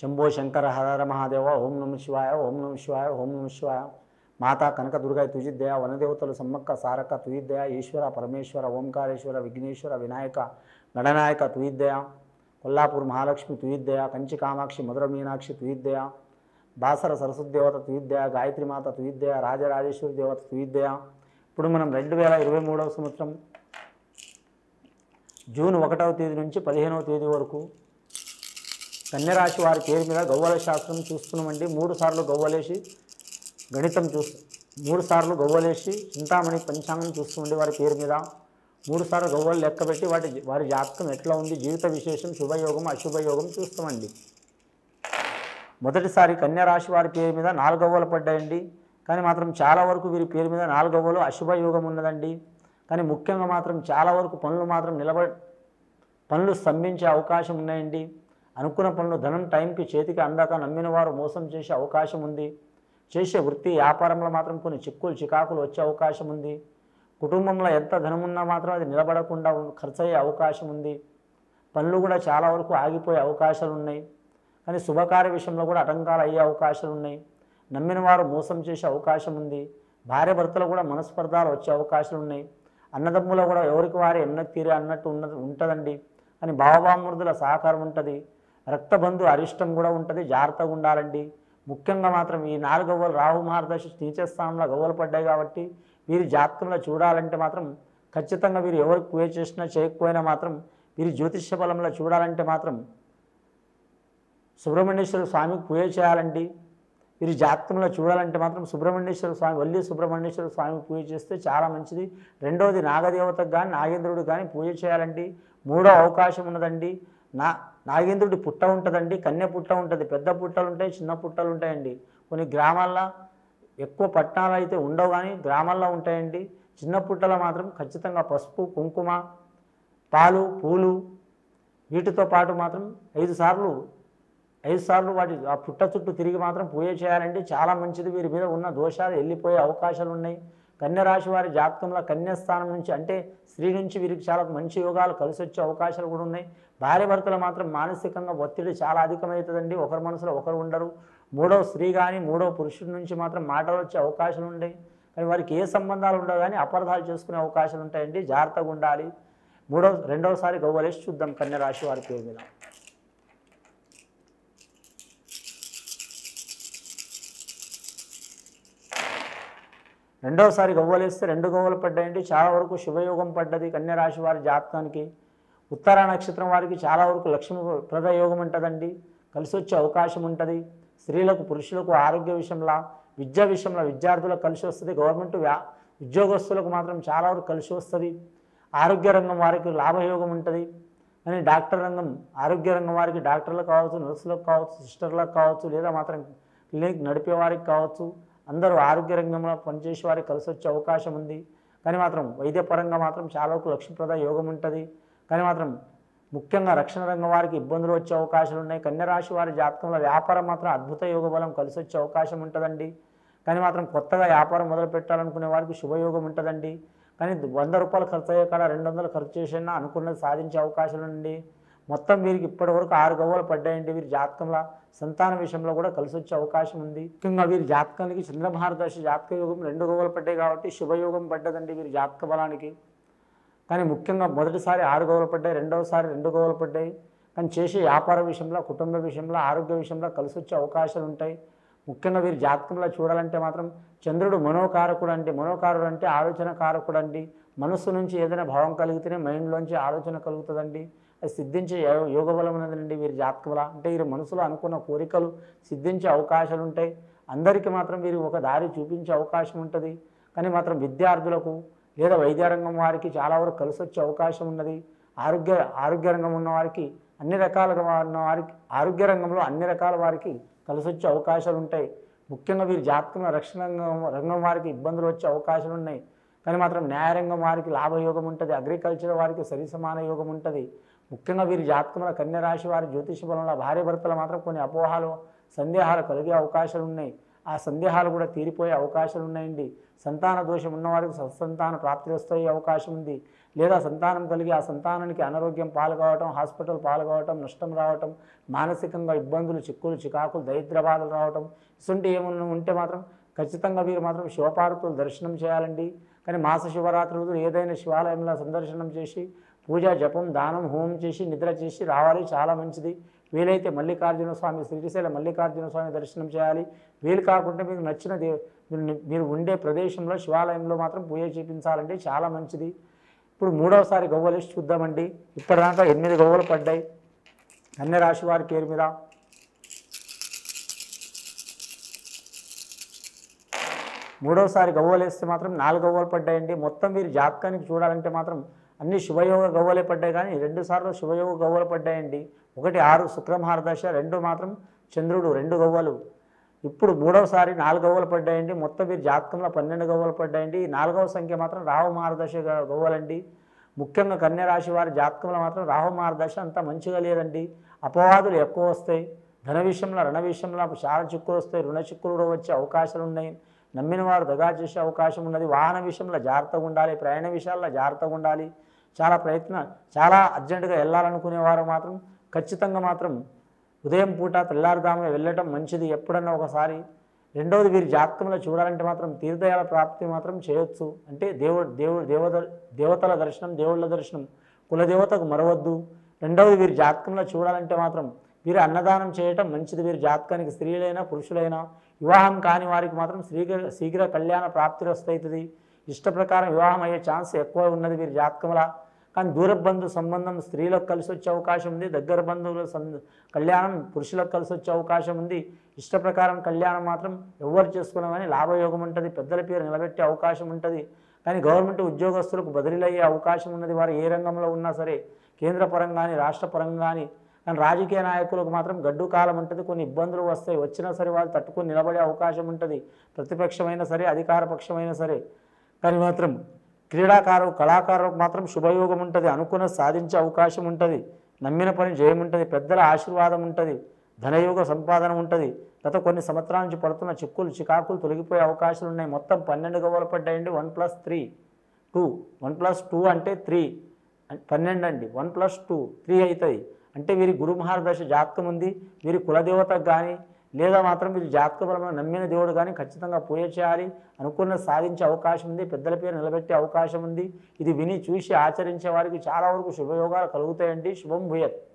శంభో శంకర హర మహాదేవ ఓం నమ శివాయ ఓం నమ శివాయ ఓం నమ శివాయ మాతా కనక దుర్గా తుజిద్దయ వనదేవతలు సమ్మక్క సారక్క తుయిద్దయ ఈశ్వర పరమేశ్వర ఓంకారేశ్వర విఘ్నేశ్వర వినాయక గణనాయక తుయిద్దయ కొల్లాపూర్ మహాలక్ష్మి తుయిద్దయ కంచి కామాక్షి మధుర మీనాక్షి తుయిద్దయ బాసర సరస్వతి దేవత తుయిద్దయ గాయత్రి మాత తుయిద్దయ రాజరాజేశ్వరి దేవత తుయిద్దయ ఇప్పుడు మనం రెండు వేల ఇరవై మూడవ సంవత్సరం జూన్ ఒకటవ తేదీ నుంచి పదిహేనవ తేదీ వరకు కన్యరాశి వారి పేరు మీద గవ్వల శాస్త్రం చూస్తున్నామండి మూడు సార్లు గవ్వలేసి గణితం చూస్తూ మూడు సార్లు గవ్వలేసి చింతామణి పంచాంగం చూస్తుండే వారి పేరు మీద మూడు సార్లు గవ్వలు లెక్కబెట్టి వాటి వారి జాతకం ఎట్లా ఉంది జీవిత విశేషం శుభయోగం అశుభయోగం చూస్తామండి మొదటిసారి కన్యరాశి వారి పేరు మీద నాలుగు గవ్వలు పడ్డాయండి కానీ మాత్రం చాలా వరకు వీరి పేరు మీద నాలుగు గవ్వలు అశుభయోగం ఉన్నదండి కానీ ముఖ్యంగా మాత్రం చాలా వరకు పనులు మాత్రం నిలబ పనులు స్తంభించే అవకాశం ఉన్నాయండి అనుకున్న పనులు ధనం టైంకి చేతికి అందాక నమ్మిన వారు మోసం చేసే అవకాశం ఉంది చేసే వృత్తి వ్యాపారంలో మాత్రం కొన్ని చిక్కులు చికాకులు వచ్చే అవకాశం ఉంది కుటుంబంలో ఎంత ధనం ఉన్నా మాత్రం అది నిలబడకుండా ఉం- ఖర్చు అయ్యే అవకాశం ఉంది పనులు కూడా చాలా వరకు ఆగిపోయే అవకాశాలు ఉన్నాయి కానీ శుభకార్య విషయంలో కూడా ఆటంకాలు అయ్యే అవకాశాలు ఉన్నాయి నమ్మిన వారు మోసం చేసే అవకాశం ఉంది భార్య భర్తలు కూడా మనస్పర్ధాలు వచ్చే అవకాశాలు ఉన్నాయి అన్నదమ్ములో కూడా ఎవరికి వారే ఎన్నో తీరే అన్నట్టు ఉన్న ఉంటుందండి కానీ భావభామృదుల సహకారం ఉంటుంది రక్తబంధు అరిష్టం కూడా ఉంటుంది జాగ్రత్తగా ఉండాలండి ముఖ్యంగా మాత్రం ఈ నాలుగు గవ్వలు రాహు మహారదశ నీచ స్థానంలో గవ్వలు పడ్డాయి కాబట్టి వీరి జాతకంలో చూడాలంటే మాత్రం ఖచ్చితంగా వీరు ఎవరికి పూజ చేసినా చేయకపోయినా మాత్రం వీరి జ్యోతిష్య బలంలో చూడాలంటే మాత్రం సుబ్రహ్మణ్యేశ్వర స్వామికి పూజ చేయాలండి వీరి జాతకంలో చూడాలంటే మాత్రం సుబ్రహ్మణ్యేశ్వర స్వామి వల్లి సుబ్రహ్మణ్యేశ్వర స్వామికి పూజ చేస్తే చాలా మంచిది రెండవది నాగదేవతకు కానీ నాగేంద్రుడు కానీ పూజ చేయాలండి మూడో అవకాశం ఉన్నదండి నా నాగేంద్రుడి పుట్ట ఉంటుందండి కన్య పుట్ట ఉంటుంది పెద్ద పుట్టలు ఉంటాయి చిన్న పుట్టలు ఉంటాయండి కొన్ని గ్రామాల్లో ఎక్కువ పట్టణాలు అయితే ఉండవు కానీ గ్రామాల్లో ఉంటాయండి చిన్న పుట్టలో మాత్రం ఖచ్చితంగా పసుపు కుంకుమ పాలు పూలు వీటితో పాటు మాత్రం ఐదు సార్లు ఐదు సార్లు వాటి ఆ పుట్ట చుట్టూ తిరిగి మాత్రం పూజ చేయాలంటే చాలా మంచిది వీరి మీద ఉన్న దోషాలు వెళ్ళిపోయే అవకాశాలు ఉన్నాయి కన్య రాశి వారి జాతకంలో కన్యాస్థానం నుంచి అంటే స్త్రీ నుంచి వీరికి చాలా మంచి యోగాలు కలిసి వచ్చే అవకాశాలు కూడా ఉన్నాయి భార్య భర్తలు మాత్రం మానసికంగా ఒత్తిడి చాలా అధికమవుతుందండి ఒకరి మనసులో ఒకరు ఉండరు మూడవ స్త్రీ కానీ మూడవ పురుషుడి నుంచి మాత్రం మాటలు వచ్చే అవకాశాలు ఉన్నాయి కానీ వారికి ఏ సంబంధాలు ఉండవు కానీ అపార్థాలు చేసుకునే అవకాశాలు ఉంటాయండి జాగ్రత్తగా ఉండాలి మూడవ రెండవసారి గవ్వలేసి చూద్దాం కన్య రాశి వారి పేరు మీద రెండవసారి గవ్వలేస్తే రెండు గవ్వలు పడ్డాయండి చాలా వరకు శుభయోగం పడ్డది కన్య రాశి వారి జాతకానికి ఉత్తర నక్షత్రం వారికి చాలా వరకు లక్ష్మీప్రద యోగం ఉంటుందండి కలిసి వచ్చే అవకాశం ఉంటుంది స్త్రీలకు పురుషులకు ఆరోగ్య విషయంలో విద్యా విషయంలో విద్యార్థులకు కలిసి వస్తుంది గవర్నమెంట్ వ్యా ఉద్యోగస్తులకు మాత్రం చాలా వరకు కలిసి వస్తుంది ఆరోగ్య రంగం వారికి లాభయోగం ఉంటుంది కానీ డాక్టర్ రంగం ఆరోగ్య రంగం వారికి డాక్టర్లకు కావచ్చు నర్సులకు కావచ్చు సిస్టర్లకు కావచ్చు లేదా మాత్రం క్లినిక్ నడిపే వారికి కావచ్చు అందరూ ఆరోగ్య రంగంలో పనిచేసే వారికి కలిసి వచ్చే అవకాశం ఉంది కానీ మాత్రం వైద్యపరంగా మాత్రం చాలా వరకు లక్ష్మీప్రద యోగం ఉంటుంది కానీ మాత్రం ముఖ్యంగా రక్షణ రంగం వారికి ఇబ్బందులు వచ్చే అవకాశాలు ఉన్నాయి కన్యరాశి వారి జాతకంలో వ్యాపారం మాత్రం అద్భుత యోగ బలం కలిసి వచ్చే అవకాశం ఉంటుందండి కానీ మాత్రం కొత్తగా వ్యాపారం మొదలు పెట్టాలనుకునే వారికి శుభయోగం ఉంటుందండి కానీ వంద రూపాయలు ఖర్చు అయ్యే కాడ రెండు వందలు ఖర్చు చేసినా అనుకున్నది సాధించే అవకాశాలు ఉండి మొత్తం వీరికి ఇప్పటివరకు ఆరు గవ్వలు పడ్డాయండి వీరి జాతకంలో సంతాన విషయంలో కూడా కలిసి వచ్చే అవకాశం ఉంది ముఖ్యంగా వీరి జాతకానికి చంద్రమహారదశ జాతక యోగం రెండు గవ్వలు పడ్డాయి కాబట్టి శుభయోగం పడ్డదండి వీరి జాతక బలానికి కానీ ముఖ్యంగా మొదటిసారి ఆరు గోవలు పడ్డాయి రెండవసారి రెండు గోవలు పడ్డాయి కానీ చేసే వ్యాపార విషయంలో కుటుంబ విషయంలో ఆరోగ్య విషయంలో కలిసి వచ్చే అవకాశాలు ఉంటాయి ముఖ్యంగా వీరి జాతకంలో చూడాలంటే మాత్రం చంద్రుడు మనోకారకుడు అంటే మనోకారుడు అంటే ఆలోచన కారకుడు అండి మనస్సు నుంచి ఏదైనా భావం కలిగితేనే మైండ్లోంచి ఆలోచన కలుగుతుందండి అది సిద్ధించే యో- యోగ బలం ఉన్నదండి వీరి జాతక బలం అంటే వీరి మనసులో అనుకున్న కోరికలు సిద్ధించే అవకాశాలు ఉంటాయి అందరికీ మాత్రం వీరు ఒక దారి చూపించే అవకాశం ఉంటుంది కానీ మాత్రం విద్యార్థులకు లేదా వైద్య రంగం వారికి చాలా వరకు కలిసి వచ్చే అవకాశం ఉన్నది ఆరోగ్య ఆరోగ్య రంగం ఉన్న వారికి అన్ని రకాలుగా ఉన్న వారికి ఆరోగ్య రంగంలో అన్ని రకాల వారికి కలిసి వచ్చే అవకాశాలు ఉంటాయి ముఖ్యంగా వీరి జాతకంలో రక్షణ రంగం రంగం వారికి ఇబ్బందులు వచ్చే అవకాశాలు ఉన్నాయి కానీ మాత్రం న్యాయరంగం వారికి లాభయోగం ఉంటుంది అగ్రికల్చర్ వారికి సరి సమాన యోగం ఉంటుంది ముఖ్యంగా వీరి జాతకంలో కన్య రాశి వారి జ్యోతిష బలంలో భార్య భర్తలు మాత్రం కొన్ని అపోహాలు సందేహాలు కలిగే అవకాశాలు ఉన్నాయి ఆ సందేహాలు కూడా తీరిపోయే అవకాశాలు ఉన్నాయండి సంతాన దోషం ఉన్నవారికి సత్సంతాన ప్రాప్తి వస్తాయి అవకాశం ఉంది లేదా సంతానం కలిగి ఆ సంతానానికి అనారోగ్యం పాలు కావటం హాస్పిటల్ పాలు కావటం నష్టం రావటం మానసికంగా ఇబ్బందులు చిక్కులు చికాకులు దరిద్ర బాధలు రావటం ఇటువంటి ఏమన్నా ఉంటే మాత్రం ఖచ్చితంగా మీరు మాత్రం శివపార్వతులు దర్శనం చేయాలండి కానీ మాస శివరాత్రి రోజు ఏదైనా శివాలయంలో సందర్శనం చేసి పూజ జపం దానం హోమం చేసి నిద్ర చేసి రావాలి చాలా మంచిది వీలైతే మల్లికార్జున స్వామి శ్రీశైల మల్లికార్జున స్వామి దర్శనం చేయాలి వీలు కాకుండా మీకు నచ్చిన దే మీరు- మీరు ఉండే ప్రదేశంలో శివాలయంలో మాత్రం పూజ చేపించాలంటే చాలా మంచిది ఇప్పుడు మూడవసారి గవ్వ లిస్ట్ చూద్దామండి ఇప్పటిదాకా ఎనిమిది గవ్వలు పడ్డాయి కన్య రాశి వారి పేరు మీద మూడవసారి గవ్వలు వేస్తే మాత్రం నాలుగు గవ్వలు పడ్డాయండి మొత్తం మీరు జాతకానికి చూడాలంటే మాత్రం అన్ని శుభయోగ గవ్వలే పడ్డాయి కానీ రెండు సార్లు శుభయోగ గవ్వలు పడ్డాయండి ఒకటి ఆరు శుక్రమహారదశ రెండు మాత్రం చంద్రుడు రెండు గవ్వలు ఇప్పుడు మూడవసారి నాలుగు గవ్వలు పడ్డాయండి మొత్తం మీరు జాతకంలో పన్నెండు గవ్వలు పడ్డాయండి ఈ నాలుగవ సంఖ్య మాత్రం రాహు మహారదశ గ- గవ్వలండి ముఖ్యంగా కన్యా రాశి వారి జాతకంలో మాత్రం రాహు మహారదశ అంత మంచిగా లేదండి అపవాదులు ఎక్కువ వస్తాయి ధన విషయంలో రుణ విషయంలో చాలా చిక్కులు వస్తాయి రుణ చిక్కులు కూడా వచ్చే అవకాశాలు ఉన్నాయి నమ్మిన వారు దగా చేసే అవకాశం ఉన్నది వాహన విషయంలో జాగ్రత్తగా ఉండాలి ప్రయాణ విషయాల్లో జాగ్రత్తగా ఉండాలి చాలా ప్రయత్న చాలా అర్జెంటుగా వెళ్ళాలనుకునే వారు మాత్రం ఖచ్చితంగా మాత్రం ఉదయం పూట తెల్లారుదామున వెళ్ళటం మంచిది ఎప్పుడన్నా ఒకసారి రెండవది వీరి జాతకంలో చూడాలంటే మాత్రం తీర్థయాల ప్రాప్తి మాత్రం చేయొచ్చు అంటే దేవుడు దేవుడు దేవత దేవతల దర్శనం దేవుళ్ళ దర్శనం కులదేవతకు మరవద్దు రెండవది వీరి జాతకంలో చూడాలంటే మాత్రం వీరు అన్నదానం చేయటం మంచిది వీరి జాతకానికి స్త్రీలైనా పురుషులైనా వివాహం కాని వారికి మాత్రం శీఘ్ర శీఘ్ర కళ్యాణ ప్రాప్తి వస్తవుతుంది ఇష్ట ప్రకారం వివాహం అయ్యే ఛాన్స్ ఎక్కువ ఉన్నది వీరి జాతకంలో కానీ దూర బంధు సంబంధం స్త్రీలకు కలిసి వచ్చే అవకాశం ఉంది దగ్గర బంధువుల సం- కళ్యాణం పురుషులకు కలిసి వచ్చే అవకాశం ఉంది ఇష్ట ప్రకారం కళ్యాణం మాత్రం ఎవరు చేసుకున్నా కానీ లాభయోగం ఉంటుంది పెద్దల పేరు నిలబెట్టే అవకాశం ఉంటుంది కానీ గవర్నమెంట్ ఉద్యోగస్తులకు బదిలీలు అయ్యే అవకాశం ఉన్నది వారు ఏ రంగంలో ఉన్నా సరే కేంద్ర పరంగా కానీ రాష్ట్ర పరంగా కానీ కానీ రాజకీయ నాయకులకు మాత్రం గడ్డు కాలం ఉంటుంది కొన్ని ఇబ్బందులు వస్తాయి వచ్చినా సరే వాళ్ళు తట్టుకొని నిలబడే అవకాశం ఉంటుంది ప్రతిపక్షమైనా సరే అధికార పక్షమైనా సరే కానీ మాత్రం క్రీడాకారు కళాకారులకు మాత్రం శుభయోగం ఉంటుంది అనుకున్న సాధించే అవకాశం ఉంటుంది నమ్మిన పని జయం ఉంటుంది పెద్దల ఆశీర్వాదం ఉంటుంది ధనయోగ సంపాదన ఉంటుంది గత కొన్ని సంవత్సరాల నుంచి పడుతున్న చిక్కులు చికాకులు తొలగిపోయే అవకాశాలు ఉన్నాయి మొత్తం పన్నెండు గవ్వలు పడ్డాయండి one plus three two one plus two అంటే త్రీ పన్నెండు అండి వన్ ప్లస్ టూ త్రీ అవుతుంది అంటే వీరి గురు మహారదశ జాతకం ఉంది వీరి కులదేవతకు కానీ లేదా మాత్రం వీరి జాతకపరమైన నమ్మిన దేవుడు కానీ ఖచ్చితంగా పూజ చేయాలి అనుకున్న సాధించే అవకాశం ఉంది పెద్దల పేరు నిలబెట్టే అవకాశం ఉంది ఇది విని చూసి ఆచరించే వారికి చాలా వరకు శుభయోగాలు కలుగుతాయండి శుభం భూయత్